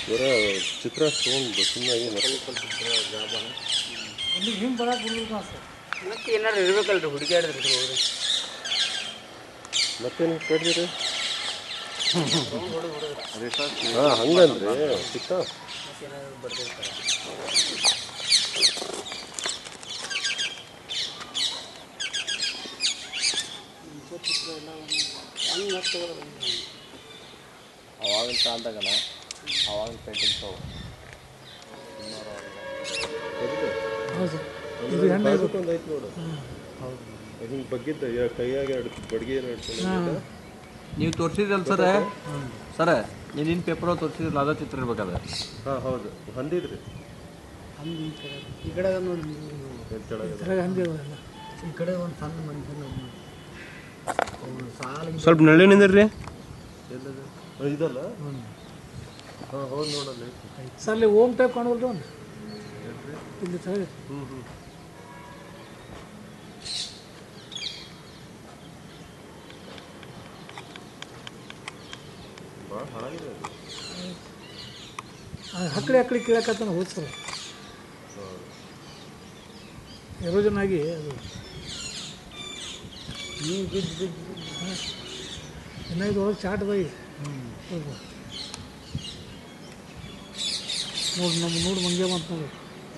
ಬರ ಚಿತ್ರ ತೊಗೊಂಡು ಸುಮ್ಮನೆ ಅಲ್ಲಿ ಹಿಂಗೆ ಬರಕ್ಕೆ ಬಿಡ್ಬೇಕು ಸರ್ ಮತ್ತೆ ಏನಾರು ಇರ್ಬೇಕಲ್ರಿ ಹುಡುಗಿಯಾಡಿದ್ರಿ ಹೋಗ್ರಿ ಮತ್ತೇನು ಕಡ್ದಿರಿ ಹಾಂ ಹಂಗಂದ್ರಿ ಚಿಕ್ಕ ಮತ್ತೇನಾದ್ರು ಬರ್ದಿರ್ತಾರೆ ಅವಾಗಿನ ಕಾಲದಾಗನ ಅವಾಗಿನ ಪೇಂಟಿಂಗ್ಸ್ ಅವು ಹೌದು ಸರ್ ಇದು ಹೆಣ್ಣು ಇದು ಒಂದು ಐತೆ ನೋಡು ಹಿಂಗೆ ಬಗ್ಗಿದ್ದ ಯಾ- ಕೈಯಾಗ ಎರಡು ಬಡ್ಗಿ ಏನು ಹಿಡ್ಕೊಂಡು ನೀವು ತೋರಿಸಿದ್ರಲ್ಲ ಸರ ಸರ ನೀವು ನಿನ್ನ ಪೇಪರ್ ತೋರಿಸಿದ್ರಲ್ಲ ಅದ ಚಿತ್ರ ಇರ್ಬೇಕಾದ್ರೆ ಹಾಂ ಹೌದು ಹಂದಿದ್ರಿ ಈ ಕಡೆ ನೋಡಿ ಏನ್ ಕೆಳಗೆ ಕೆಳಗೆ ಹಂದಿ ಅವೆಲ್ಲ ಈ ಕಡೆ ಒಂದು ಸಣ್ಣ ಮನುಷ್ಯನ ಅವನು ಸಾಲ ಸ್ವಲ್ಪ ನೆಳ್ಳಿ ನಿಂದಿರ್ರಿ ಎಲ್ಲದು ಆ, ಇದಲ್ಲ ಹಾಂ ಹೌದು ನೋಡಲ್ಲ ಸರ್ ಅಲ್ಲಿ ಓಮ್ ಟೈಪ್ ಕಾಣವಲ್ರಿ ಒಂದು ಇಲ್ಲಿ ಕೆಳಗೆ ಹ್ಞೂ ಹ್ಞೂ ಭಾಳ ಹಾಳಾಗಿದೆ ಅದು. ಆ ಹಕ್ಕಳಿ ಹಕ್ಕಳಿ ಕೀಳಕತ್ತಾನ ಹೋದ್ ಸರ್ ಎರೋಜನ್ ಆಗಿ ಅದು ನೀವು ಬಿದ್ದು ಬಿದ್ದು ಇನ್ನ ಇದು ಒಳಗೆ ಚಾಟ್ ಬೈ ನೋಡಿ ನಮ್ಮ ನೋಡಿ ಮಂಗ್ಯ ಅಂತ ನೋಡಿ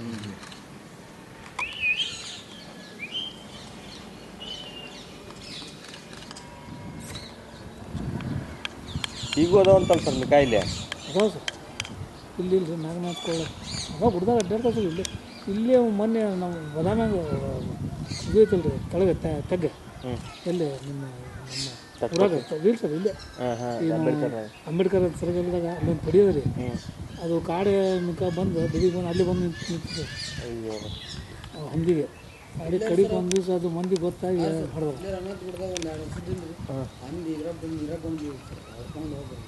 ಈಗೂ ಅದಾವಂತಲ್ಲ ಸರ್ ಕಾಯಿಲೆ ಅದಾವ ಸರ್ ಇಲ್ಲಿ ಇಲ್ರಿ ನಾಗನಾಥ್ ಕೊಳ್ಳ ಅದಾವ ಗುಡ್ದಾಗ ಅಡ್ಡಾಡ್ತಾವ ಸರ್ ಇಲ್ಲಿ ಇಲ್ಲೇ ಮೊನ್ನೆ ನಮ್ಮ ಬದಾಮ್ಯಾಗ ಇದು ಐತಲ್ರಿ ಕೆಳಗೆ ತ- ತೆಗ್ಗ ಹ್ಞೂ ಎಲ್ಲಿ ನಿಮ್ಮ ನಮ್ಮ ಊರಾಗ ಇಲ್ಲ ಸರ್ ಇಲ್ಲೇ ಹಾಂ ಹಾಂ ಏನು ಅಂಬೇಡ್ಕರ್ ಸರ್ಗಲ್ದಾಗ ಅಲ್ಲೊಂದು ಪಡಿಯೋದು ರೀ ಹ್ಞೂ ಅದು ಕಾಡೆ ಮುಖ ಬಂದು ಬದಿಗೆ ಬಂದು ಅಲ್ಲಿ ಬಂದು ನಿಂತು ನಿಂತಿದೆ ಅಯ್ಯೋ ಆ ಹಂದಿಗೆ ಅಲ್ಲಿ ಕಡಿಗೆ ಒಂದು ದಿವಸ ಅದು ಮಂದಿ ಗೊತ್ತಾಗಿ ಹೊಡೆದ್ರು ಇಲ್ಲೇ ರಂಗನಾಥ್ ಗುಡ್ದಾಗ ಒಂದು ಎರಡು ವರ್ಷ ಇದ್ದಿಲ್ರಿ ಅಂದು ಇದ್ರಾಗ ಬಂದು ಇದ್ರಾಗ ಬಂದು ಹೊಡ್ಕೊಂಡು ಹೋಗ್ರಿ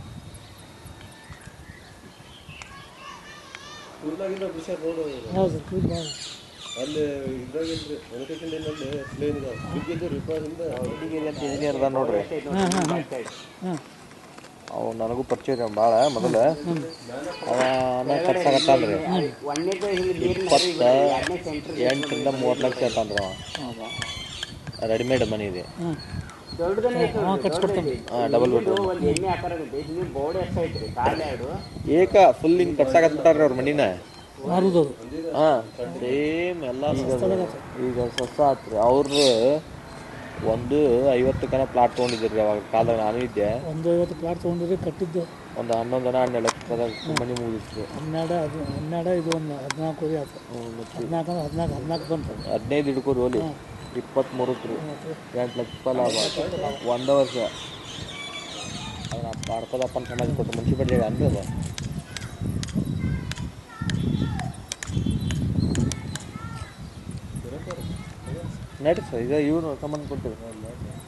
ಊರ್ನಾಗಿಂದ ವಿಷಯ ನೋಡು ಹೌದು ಸರ್ ಕೂದಲು ಭಾಳ ಅಲ್ಲಿ ಇದ್ರಾಗಿಲ್ರಿ ವೆಂಕಟೇಶನಲ್ಲಿ ಪ್ಲೇನ್ ಇದೆ ಬಿದ್ದಿದ್ದು ರಿಪೇರಿಂದ ಅಂತ ಇಂಜಿನಿಯರ್ ಅದ ನೋಡ್ರಿ ಹಾಂ ಹಾಂ ಹಾಂ ಹಾಂ ಅವು ನನಗೂ ಪರಿಚಯ ಇದೆ ಭಾಳ ಮೊದಲ ಅವನ ಖರ್ಚಾಗತ್ತಾನ್ರಿ ಒಂದನೇದು ಹಿಂಗೆ ನೀರಿನ ಇಪ್ಪತ್ತ ಎಂಟರಿಂದ ಮೂವತ್ತು ಲಕ್ಷ ಅಂತಂದ್ರ ಅವ ರೆಡಿಮೇಡ್ ಮನಿ ಇದೆ ಹಾಂ ದೊಡ್ಡದನ್ನೇ ಅವ ಕಟ್ಸ್ಕೊಡ್ತಾನೆ ಹಾಂ ಡಬಲ್ ಬೆಡ್ ಒಂದು ಎಣ್ಣೆ ಆಕಾರ ಆಗೈತೆ ಹಿಂಗೆ ಬೋರ್ಡ್ ಎಷ್ಟು ಐತ್ರಿ ಕಾಲು ಎರಡು ಏಕ ಫುಲ್ ಹಿಂಗೆ ಕಟ್ಸಾಕತ್ಬಿಟ್ಟಾರ್ರಿ ಅವ್ರ ಮನಿನ ಮಾರುದು ಅದು ಹಾಂ ಸೇಮ್ ಎಲ್ಲ ಈಗ ಸಸ್ತ ಆತ್ರಿ ಅವ್ರು ಒಂದು ಐವತ್ತು ಕನ ಪ್ಲಾಟ್ ತೊಗೊಂಡಿದ್ರಿ ಅವಾಗ ಕಾಲದಾಗ ನಾನು ಇದ್ದೆ ಒಂದು ಐವತ್ತು ಪ್ಲಾಟ್ ತೊಗೊಂಡಿರಿ ಕಟ್ಟಿದ್ದು ಒಂದು ಹನ್ನೊಂದು ಜನ ಹನ್ನೆರಡು ಲಕ್ಷದಾಗ ಮನಿ ಮುಗಿಸ್ರಿ ಹನ್ನೆರಡು ಅದು ಹನ್ನೆರಡು ಇದು ಒಂದು ಹದಿನಾಲ್ಕು ವರೆ ಆಯ್ತು ಹದಿನಾಲ್ಕು ಅಂದ್ರೆ ಹದಿನಾಲ್ಕು ಹದಿನಾಲ್ಕು ಬಂತು ಹದಿನೈದು ಹಿಡ್ಕೋರಿ ಹೋಲಿ ಇಪ್ಪತ್ತ್ಮೂರಕ್ಕೆ ರೀ ಎಂಟು ಲಕ್ಷ ರೂಪಾಯಿ ಲಾಭ ಒಂದೇ ವರ್ಷ ಅದನ್ನ ಪಾಡ್ಕೋದಪ್ಪನ ಸಮಾಜ ಕೊಟ್ಟು ಮುನ್ಸಿಪಾಲ್ಟಿ ಅನ್ರಿ ಅದ ನಡೀರಿ ಸರ್ ಈಗ ಇವ್ರು ಸಂಬಂಧ ಕೊಟ್ಟಿರಿ